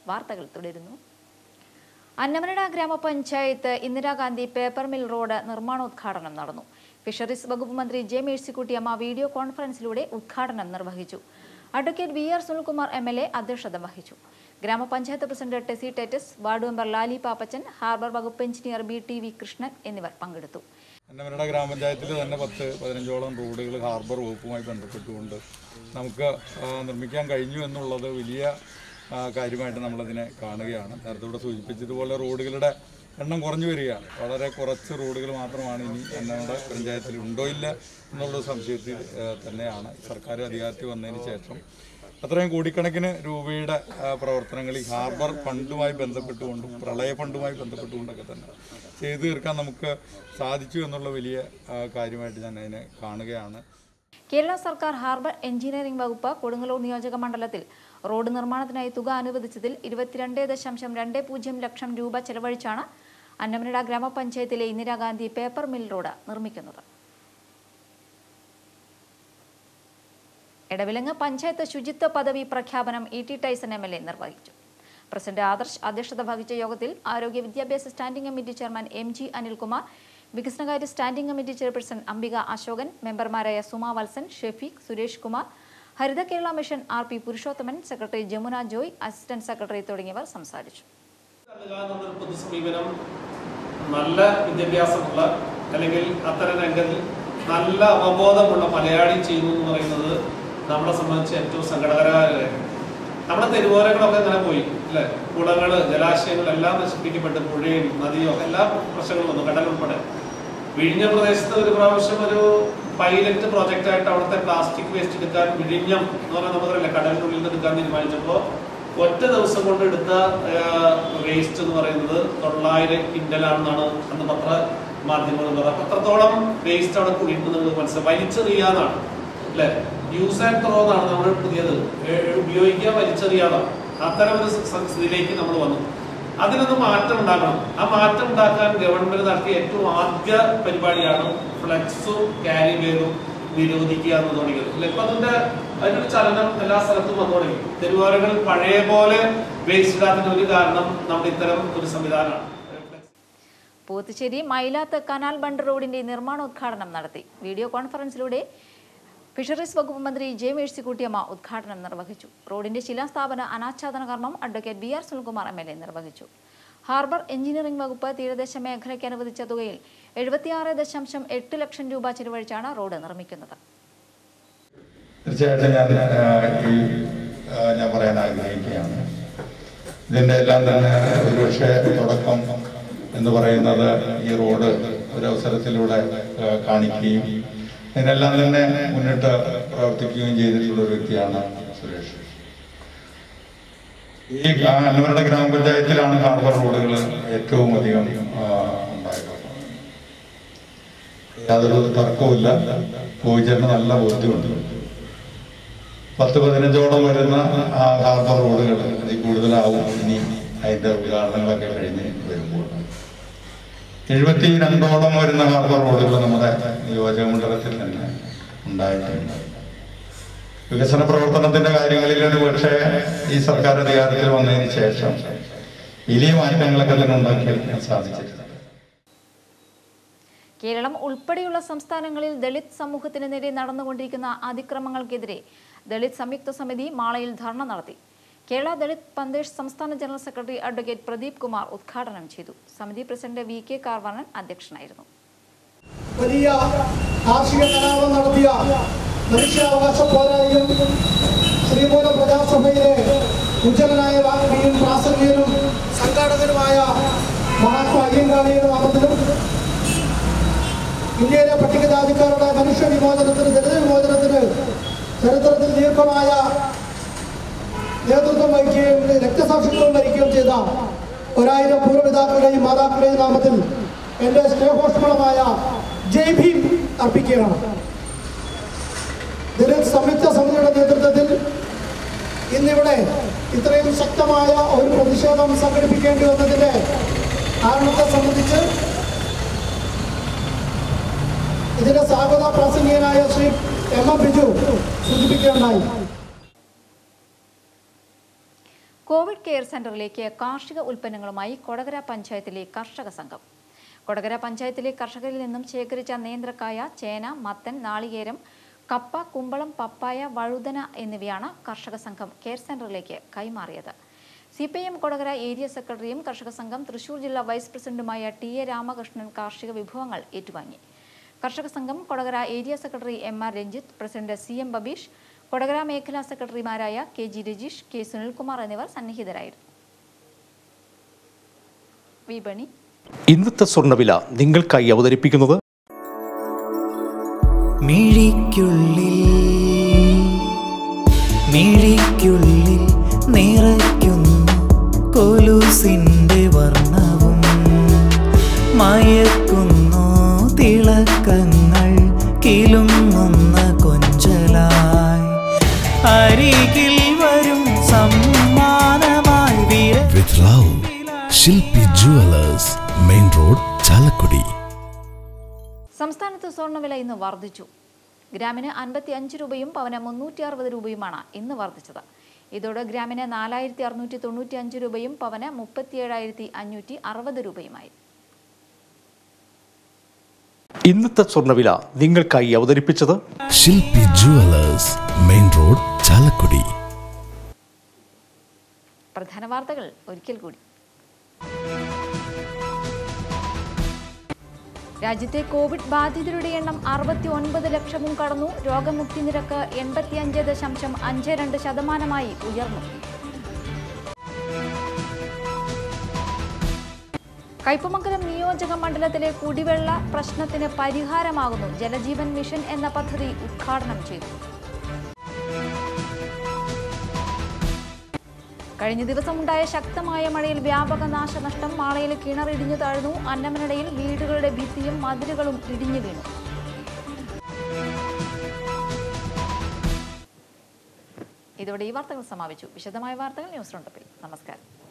വാർത്തകൾ തുടരുന്നു അന്നമനട ഗ്രാമപഞ്ചായത്ത് ഇന്ദിരാഗാന്ധി പേപ്പർ മിൽ റോഡ് നിർമ്മാണോദ്ഘാടനം നടന്നു ഫിഷറീസ് വകുപ്പ് മന്ത്രി ജെ മേഴ്സിക്കുട്ടിയമ്മ വീഡിയോ കോൺഫറൻസിലൂടെ ഉദ്ഘാടനം നിർവഹിച്ചു advocate V R Sunilkumar M L A അധ്യക്ഷത വഹിച്ചു ഗ്രാമപഞ്ചായത്ത് president Tessy Tates ward member Lali Pappachan harbour വകുപ്പ് engineer B T V Krishnan എന്നിവർ പങ്കെടുത്തു അന്നമനട ഗ്രാമപഞ്ചായത്തിൽ തന്നെ പത്ത് പതിനഞ്ചോളം റോഡുകൾ ഹാർബർ വകുപ്പുമായി ബന്ധപ്പെട്ടുകൊണ്ട് നമുക്ക് ആ, നിർമ്മിക്കാൻ കഴിഞ്ഞു എന്നുള്ളത് വലിയ ആ, കാര്യമായിട്ട് നമ്മളതിനെ കാണുകയാണ് നേരത്തെ ഇവിടെ സൂചിപ്പിച്ചതുപോലെ റോഡുകളുടെ എണ്ണം കുറഞ്ഞു വരികയാണ് വളരെ കുറച്ച് റോഡുകൾ മാത്രമാണ് ഇനി അന്നമനട പഞ്ചായത്തിൽ ഉണ്ടോ ഇല്ല എന്നുള്ള സംശയത്തിൽ ആ, തന്നെയാണ് സർക്കാർ അധികാരത്തിൽ വന്നതിന് ശേഷം അത്രയും കോടിക്കണക്കിന് രൂപയുടെ ആ, പ്രവർത്തനങ്ങൾ ഈ ഹാർബർ ഫണ്ടുമായി ബന്ധപ്പെട്ടുകൊണ്ടും പ്രളയ ഫണ്ടുമായി ബന്ധപ്പെട്ടുകൊണ്ടൊക്കെ തന്നെ ചെയ്തു തീർക്കാൻ നമുക്ക് സാധിച്ചു എന്നുള്ള വലിയ ആ, കാര്യമായിട്ട് ഞാൻ അതിനെ കാണുകയാണ് കേരള സർക്കാർ ഹാർബർ എഞ്ചിനീയറിംഗ് വകുപ്പ് കൊടുങ്ങല്ലൂർ നിയോജക മണ്ഡലത്തിൽ റോഡ് നിർമ്മാണത്തിനായി തുക അനുവദിച്ചതിൽ ഇരുപത്തിരണ്ട് ദശാംശം രണ്ട് പൂജ്യം ലക്ഷം രൂപ ചെലവഴിച്ചാണ് അന്നമനട ഗ്രാമപഞ്ചായത്തിലെ ഇന്ദിരാഗാന്ധി പേപ്പർ മിൽ റോഡ് നിർമ്മിക്കുന്നത് എടവിലങ്ങ് പഞ്ചായത്ത് ശുചിത്വ പദവി പ്രഖ്യാപനം E T Tyson M L A നിർവഹിച്ചു പ്രസിഡന്റ് ആദർശ് അധ്യക്ഷത വഹിച്ച യോഗത്തിൽ ആരോഗ്യ വിദ്യാഭ്യാസ standing committee chairman M G Anilkumar വികസനകാര്യ standing committee chairperson Ambika Ashokan മെമ്പർമാരായ Suma Valsan Shefeek Suresh Kumar Haritha Kerala mission R P Purushothaman secretary Jamuna Joy assistant secretary തുടങ്ങിയവർ സംസാരിച്ചു നൽകുക എന്നുള്ളൊരു പൊതു സമീപനം നല്ല വിദ്യാഭ്യാസമുള്ള അല്ലെങ്കിൽ അത്തരം രംഗത്തിൽ നല്ല അവബോധമുള്ള മലയാളി ചെയ്യുന്നു എന്ന് പറയുന്നത് നമ്മളെ സംബന്ധിച്ച് ഏറ്റവും സങ്കടകരമായ ഒരു കാര്യം നമ്മുടെ തെരുവോരങ്ങളൊക്കെ അങ്ങനെ പോയി അല്ലെ കുളങ്ങള് ജലാശയങ്ങൾ എല്ലാം നശിപ്പിക്കപ്പെട്ട് പുഴയും നദിയും ഒക്കെ എല്ലാ പ്രശ്നങ്ങളും വന്നു കടൽ ഉൾപ്പെടെ വിഴിഞ്ഞ പ്രദേശത്ത് ഒരു പ്രാവശ്യം ഒരു പൈലറ്റ് പ്രോജക്റ്റ് ആയിട്ട് അവിടുത്തെ പ്ലാസ്റ്റിക് വേസ്റ്റ് എടുക്കാൻ വിഴിഞ്ഞം എന്ന് പറഞ്ഞാൽ നമുക്കറിയില്ല കടലിനുള്ളിൽ നിന്ന് എടുക്കാൻ തീരുമാനിച്ചപ്പോൾ ഒറ്റ ദിവസം കൊണ്ട് എടുത്ത വേസ്റ്റ് എന്ന് പറയുന്നത് തൊള്ളായിരം കിൻഡലാണെന്നാണ് അന്ന് പത്ര മാധ്യമങ്ങൾ പറഞ്ഞത് അത്രത്തോളം വേസ്റ്റ് അവിടെ കുടിയിട്ട് നമുക്ക് മനസ്സിലായി വലിച്ചെറിയാന്നാണ് അല്ലെ യൂസ് ആൻഡ് ത്രോ എന്നാണ് നമ്മൾ പുതിയത് ഏ- ഉപയോഗിക്കുക വലിച്ചെറിയാതാണ് അത്തരം ഒരു സ- സ്ഥിതിയിലേക്ക് നമ്മൾ വന്നു അതിനൊന്ന് മാറ്റം ഉണ്ടാക്കണം ആ മാറ്റം ഉണ്ടാക്കാൻ ഗവൺമെന്റ് നടത്തിയ ഏറ്റവും ആദ്യ പരിപാടിയാണ് ഫ്ലെക്സും ക്യാരി ബാഗും നിരോധിക്കുക എന്ന് തുടങ്ങിയത് അല്ലെ ഇപ്പൊ അതിന്റെ അതിനൊരു ചലനം എല്ലാ സ്ഥലത്തും വന്നു തുടങ്ങി തെരുവോരങ്ങൾ പഴയ പോലെ വേസ്റ്റ് ഇടാത്തതിന് ഒരു കാരണം നമ്മുടെ ഇത്തരം ഒരു സംവിധാനമാണ് പൂത്തുശ്ശേരി മൈലാത്ത് കനാൽ ബണ്ട് റോഡിന്റെ നിർമ്മാണോദ്ഘാടനം നടത്തി വീഡിയോ കോൺഫറൻസിലൂടെ ഫിഷറീസ് വകുപ്പ് മന്ത്രി ജെ മേഴ്സിക്കുട്ടിയമ്മ ഉദ്ഘാടനം നിർവഹിച്ചു റോഡിന്റെ ശിലാസ്ഥാപന അനാച്ഛാദന കർമ്മം advocate B R Sunilkumar M L A നിർവഹിച്ചു ഹാർബർ എഞ്ചിനീയറിംഗ് വകുപ്പ് തീരദേശ മേഖലയ്ക്ക് അനുവദിച്ച തുകയിൽ എഴുപത്തിയാറ് ദശാംശം എട്ട് ലക്ഷം രൂപ ചിലവഴിച്ചാണ് റോഡ് നിർമ്മിക്കുന്നത് തീർച്ചയായിട്ടും ഞാൻ ആ, ഈ ആ, ഞാൻ പറയാൻ ആഗ്രഹിക്കുകയാണ് ഇതിന്റെ എല്ലാം തന്നെ ഒരുപക്ഷെ തുടക്കം എന്ന് പറയുന്നത് ഈ റോഡ് ഒരു അവസരത്തിലൂടെ ആ, കാണിക്കുകയും ഇതിനെല്ലാം തന്നെ മുന്നിട്ട് പ്രവർത്തിക്കുകയും ചെയ്തിട്ടുള്ള ഒരു വ്യക്തിയാണ് സുരേഷ് ഈ അന്നവരുടെ ഗ്രാമപഞ്ചായത്തിലാണ് ഹാർബർ റോഡുകൾ ഏറ്റവും അധികം ആ, ഉണ്ടായിട്ടുള്ളത് യാതൊരു തർക്കവുമില്ല പോയിച്ചേട്ടന് നല്ല ബോധ്യമുണ്ട് പത്ത് പതിനഞ്ചോളം വരുന്ന ആ ഹാർബർ റോഡുകൾ അതിൽ കൂടുതലാവും ഇനി അതിന്റെ ഉദ്ഘാടനങ്ങളൊക്കെ കഴിഞ്ഞ് വരുമ്പോൾ എഴുപത്തി രണ്ടോളം വരുന്ന ഹാർബർ റോഡുകൾ നമ്മുടെ നിയോജക മണ്ഡലത്തിൽ തന്നെ ഉണ്ടായിട്ടുണ്ട് വികസന പ്രവർത്തനത്തിന്റെ കാര്യങ്ങളിൽ ഒരു പക്ഷേ ഈ സർക്കാർ അധികാരത്തിൽ വന്നതിന് ശേഷം വലിയ മാറ്റങ്ങളൊക്കെ തന്നെ ഉണ്ടാക്കിയെടുക്കാൻ സാധിച്ചിട്ടുണ്ട് കേരളം ഉൾപ്പെടെയുള്ള സംസ്ഥാനങ്ങളിൽ ദളിത് സമൂഹത്തിന് നേരെ നടന്നുകൊണ്ടിരിക്കുന്ന അതിക്രമങ്ങൾക്കെതിരെ ദളിത് സംയുക്ത സമിതി മാളയിൽ ധർണ നടത്തി കേരള ദളിത് പന്തേഷ് സംസ്ഥാന general secretary advocate Pradeep Kumar ഉദ്ഘാടനം ചെയ്തു സമിതി പ്രസിഡന്റ് വി കെ കാർവർണൻ അധ്യക്ഷനായിരുന്നു വലിയ കാർഷിക കലാപം നടത്തിയ മനുഷ്യാവകാശ പോരാളിയും ശ്രീമൂല പ്രജാസഭയിലെ ഉജ്ജ്വലനായ വാഗ്മിയും പ്രാസംഗികനും സംഘാടകനുമായ മഹാത്മാ അയ്യങ്കാളിയുടെ നാമത്തിലും ഇന്ത്യയിലെ പട്ടികജാതിക്കാരുടെ മനുഷ്യ വിമോചനത്തിന് ദളിത് വിമോചനത്തിന് ചരിത്രത്തിൽ ദീർഘമായ നേതൃത്വം വഹിക്കുകയും രക്തസാക്ഷിത്വം വഹിക്കുകയും ചെയ്ത ഒരായിരം പൂർവ്വപിതാക്കളുടെയും മാതാക്കളുടെയും നാമത്തിൽ എൻ്റെ സ്നേഹോഷ്മളമായ ജയ് ഭീം അർപ്പിക്കുകയാണ് ദലിത് സംയുക്ത സമിതിയുടെ നേതൃത്വത്തിൽ ഇന്നിവിടെ ഇത്രയും ശക്തമായ ഒരു പ്രതിഷേധം സംഘടിപ്പിക്കേണ്ടി വന്നതിന്റെ കാരണത്തെ സംബന്ധിച്ച് ഇതിന്റെ സ്വാഗത പ്രാസംഗികനായ ശ്രീ എം എം ബിജു സൂചിപ്പിക്കുകയുണ്ടായി കോവിഡ് കെയർ സെന്ററിലേക്ക് കാർഷിക ഉൽപ്പന്നങ്ങളുമായി കൊടകര പഞ്ചായത്തിലെ കർഷക സംഘം കൊടകര പഞ്ചായത്തിലെ കർഷകരിൽ നിന്നും ശേഖരിച്ച നേന്ത്രക്കായ ചേന മത്തൻ നാളികേരം കപ്പ കുമ്പളം പപ്പായ വഴുതന എന്നിവയാണ് കർഷക സംഘം കെയർ സെന്ററിലേക്ക് കൈമാറിയത് C P M Kodakara area സെക്രട്ടറിയും കർഷക സംഘം തൃശൂർ ജില്ലാ വൈസ് പ്രസിഡന്റുമായ ടി എ രാമകൃഷ്ണൻ കാർഷിക വിഭവങ്ങൾ ഏറ്റുവാങ്ങി കർഷക സംഘം Kodakara area secretary M R Ranjith president C M Babeesh Kodakara മേഖലാ സെക്രട്ടറിമാരായ K G Rajeesh K Sunilkumar എന്നിവർ സന്നിഹിതരായിരുന്നു വിപണി ഇന്നത്തെ സ്വർണ്ണവില നിങ്ങൾക്കായി അവതരിപ്പിക്കുന്നത് മിഴിക്കുള്ളിൽ മിഴിക്കുള്ളിൽ നിറയ്ക്കുന്നു കൊലുസിൻ്റെ വർണ്ണവും മയക്കുന്നു തിളക്കങ്ങൾ കിലുങ്ങുന്ന കൊഞ്ചലായി അരികിൽ വരും സമ്മാനമായി വിര with love. Shilpi Jewelers, Main Road, Chalakudi. സംസ്ഥാനത്ത് സ്വർണ്ണവില ഇന്ന് വർദ്ധിച്ചു ഗ്രാമിന് അൻപത്തി അഞ്ച് രൂപയും പവന് മുന്നൂറ്റി അറുപത് രൂപയുമാണ് ഇന്ന് വർദ്ധിച്ചത് ഇതോടെ ഗ്രാമിന് നാലായിരത്തി അറുന്നൂറ്റി തൊണ്ണൂറ്റി അഞ്ച് രൂപയും പവന് മുപ്പത്തിയേഴായിരത്തി അഞ്ഞൂറ്റി അറുപത് രൂപയുമായി ഇന്നത്തെ സ്വർണ്ണവില നിങ്ങൾക്കായി അവതരിപ്പിച്ചത് Shilpi Jewelers, Main Road, Chalakudi. പ്രധാന വാർത്തകൾ ഒരിക്കൽ കൂടി രാജ്യത്തെ കോവിഡ് ബാധിതരുടെ എണ്ണം അറുപത്തി ഒൻപത് ലക്ഷവും കടന്നു രോഗമുക്തി നിരക്ക് എൺപത്തിയഞ്ച് ദശാംശം അഞ്ച് രണ്ട് ശതമാനമായി ഉയർന്നു കയ്പമംഗലം നിയോജക മണ്ഡലത്തിലെ കുടിവെള്ള പ്രശ്നത്തിന് പരിഹാരമാകുന്നു ജലജീവൻ മിഷൻ എന്ന പദ്ധതി ഉദ്ഘാടനം ചെയ്തു കഴിഞ്ഞ ദിവസമുണ്ടായ ശക്തമായ മഴയിൽ വ്യാപക നാശനഷ്ടം മാളയിൽ കിണറിടിഞ്ഞു താഴ്ന്നു അന്നമനടയിൽ വീടുകളുടെ ഭിത്തിയും മതിലുകളും ഇടിഞ്ഞു വീണു ഇതോടെ ഈ വാർത്തകൾ സമാപിച്ചു വിശദമായ വാർത്തകൾ ന്യൂസ് റൗണ്ടപ്പിൽ നമസ്കാരം